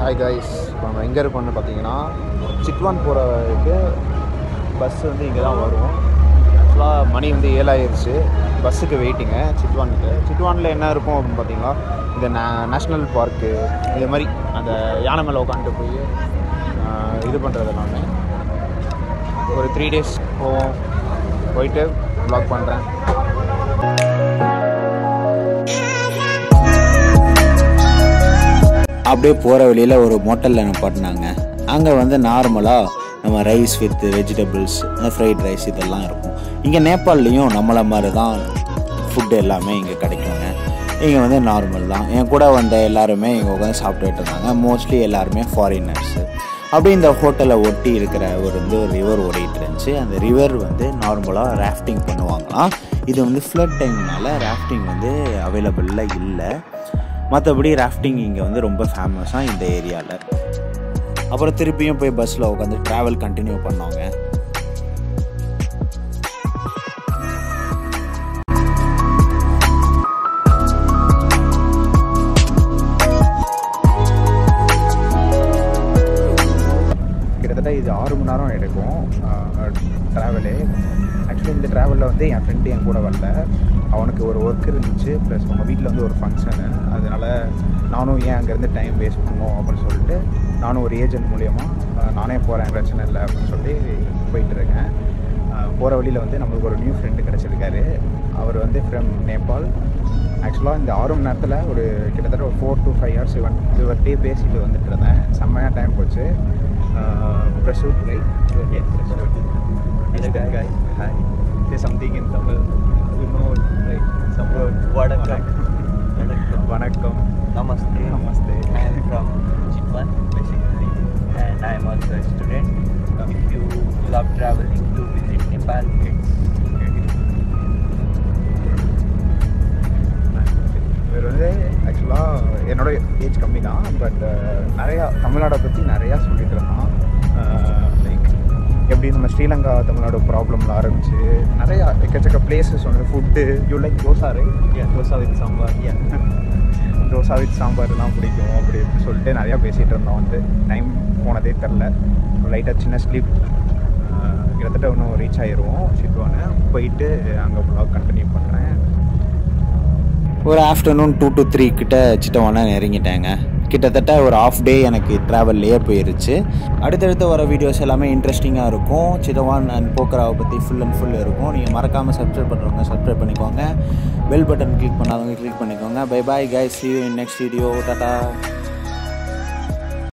Hi guys இப்போ நம்ம எங்கே இருக்கோம்னு பார்த்தீங்கன்னா சிட்வான் போகிறதுக்கு பஸ் வந்து இங்கே தான் வரும் ஆக்சுவலாக மணி வந்து ஏழாயிருச்சு பஸ்ஸுக்கு வெயிட்டிங்க சிட்வானுக்கு சிட்வானில் என்ன இருக்கும் அப்படின்னு பார்த்தீங்கன்னா இந்த நே நேஷ்னல் பார்க்கு இது மாதிரி அந்த யானை மேலே உட்காந்துட்டு போய் ஆஹ், இது பண்ணுறது எல்லாமே ஒரு த்ரீ டேஸ் போவோம் போயிட்டு ப்ளாக் பண்ணுறேன் அப்படியே போகிற வழியில் ஒரு மோட்டலில் நிப்பாட்டினாங்க அங்கே வந்து நார்மலாக நம்ம rice with vegetables fried rice இதெல்லாம் இருக்கும் இங்கே நேபாள்லேயும் நம்மளை மாதிரி தான் ஃபுட்டு எல்லாமே இங்கே கிடைக்குங்க இங்கே வந்து நார்மல் தான் என் கூட வந்த எல்லாருமே இங்கே உட்காந்து சாப்பிட்டுட்டு இருந்தாங்க மோஸ்ட்லி எல்லாருமே ஃபாரினர்ஸு அப்படியே இந்த ஹோட்டலை ஒட்டி இருக்கிற ஒரு வந்து ஒரு ரிவர் ஓடிட்டு இருந்துச்சு அந்த ரிவர் வந்து நார்மலாக ராஃப்டிங் பண்ணுவாங்களாம் இது வந்து ஃப்ளட் டைம்னால ராஃப்டிங் வந்து அவைலபிளில் இல்லை மற்றபடி ராஃப்டிங் இங்கே வந்து ரொம்ப ஃபேமஸாக இந்த ஏரியாவில் அப்புறம் திருப்பியும் போய் பஸ்ஸில் உட்காந்து ட்ராவல் கண்டினியூ பண்ணோங்க கிட்டத்தட்ட இது ஆறு மணி நேரம் எடுக்கும் ட்ராவலு ஆக்சுவலி இந்த ட்ராவலில் வந்து என் ஃப்ரெண்டு என் கூட வரல அவனுக்கு ஒரு ஒர்க் இருந்துச்சு ப்ளஸ் அவங்க வீட்டில் வந்து ஒரு ஃபங்க்ஷனு அதனால் நானும் ஏன் அங்கேருந்து டைம் வேஸ்ட் பண்ணணும் அப்படின்னு சொல்லிட்டு நானும் ஒரு ஏஜென்ட் மூலியமாக நானே போகிறேன் பிரச்சனை இல்லை அப்படின்னு சொல்லி போயிட்டு இருக்கேன் போகிற வழியில் வந்து நம்மளுக்கு ஒரு நியூ ஃப்ரெண்டு கிடச்சிருக்காரு அவர் வந்து ஃப்ரம் நேபாள் ஆக்சுவலாக இந்த ஆறு மணி நேரத்தில் ஒரு கிட்டத்தட்ட ஒரு ஃபோர் டு ஃபைவ் ஹவர்ஸ் இவன் இவர்கிட்டே பேசிட்டு வந்துட்டு இருந்தேன் செம்மையாக டைம் போச்சு பிரசூட் right Yes, guy. Hi. Say something in Tamil. You know, like some word. Vanakkam. Vanakkam. Vanakkam. Namaste. Namaste. I am from Chitwan, basically, and I am also a student. If you love traveling to visit Nepal, it's இவர் வந்து ஆக்சுவலாக என்னோட age கம்மி தான் but நிறையா தமிழ்நாடை பற்றி நிறையா சொல்லிட்டு இருந்தான் லைக் எப்படி நம்ம ஸ்ரீலங்கா தமிழ்நாடு ப்ராப்ளமில் ஆரம்பிச்சு நிறையா எக்கச்சக்க பிளேசஸ் ஒன்று food you like dosa right yeah, dosa with sambar. Yeah. Dosa with சாம்பார்லாம் பிடிக்கும் அப்படி இப்படி சொல்லிட்டு நிறையா பேசிகிட்டு இருந்தோம் வந்து டைம் போனதே தெரில லைட்டாக சின்ன ஸ்லீப் கிட்டத்தட்ட இன்னும் ரீச் ஆயிடுவோம் சிட்வானு போயிட்டு அங்கே ப்ளாக் கண்டினியூ பண்ணுறேன் ஒரு ஆஃப்டர்நூன் டூ டு த்ரீ கிட்ட சிட்டவான நெருங்கிட்டாங்க கிட்டத்தட்ட ஒரு ஆஃப் டே எனக்கு ட்ராவல்லையே போயிருச்சு அடுத்தடுத்து வர வீடியோஸ் எல்லாமே இன்ட்ரெஸ்டிங்காக இருக்கும் சிட்டவான் அண்ட் போக்கராவை பற்றி ஃபுல் அண்ட் ஃபுல் இருக்கும் நீங்கள் மறக்காமல் சப்ஸ்கிரைப் பண்ணுறவங்க சப்ஸ்கிரைப் பண்ணிக்கோங்க பெல் பட்டன் கிளிக் பண்ணாதவங்க கிளிக் பண்ணிக்கோங்க bye bye guys see you in next video tata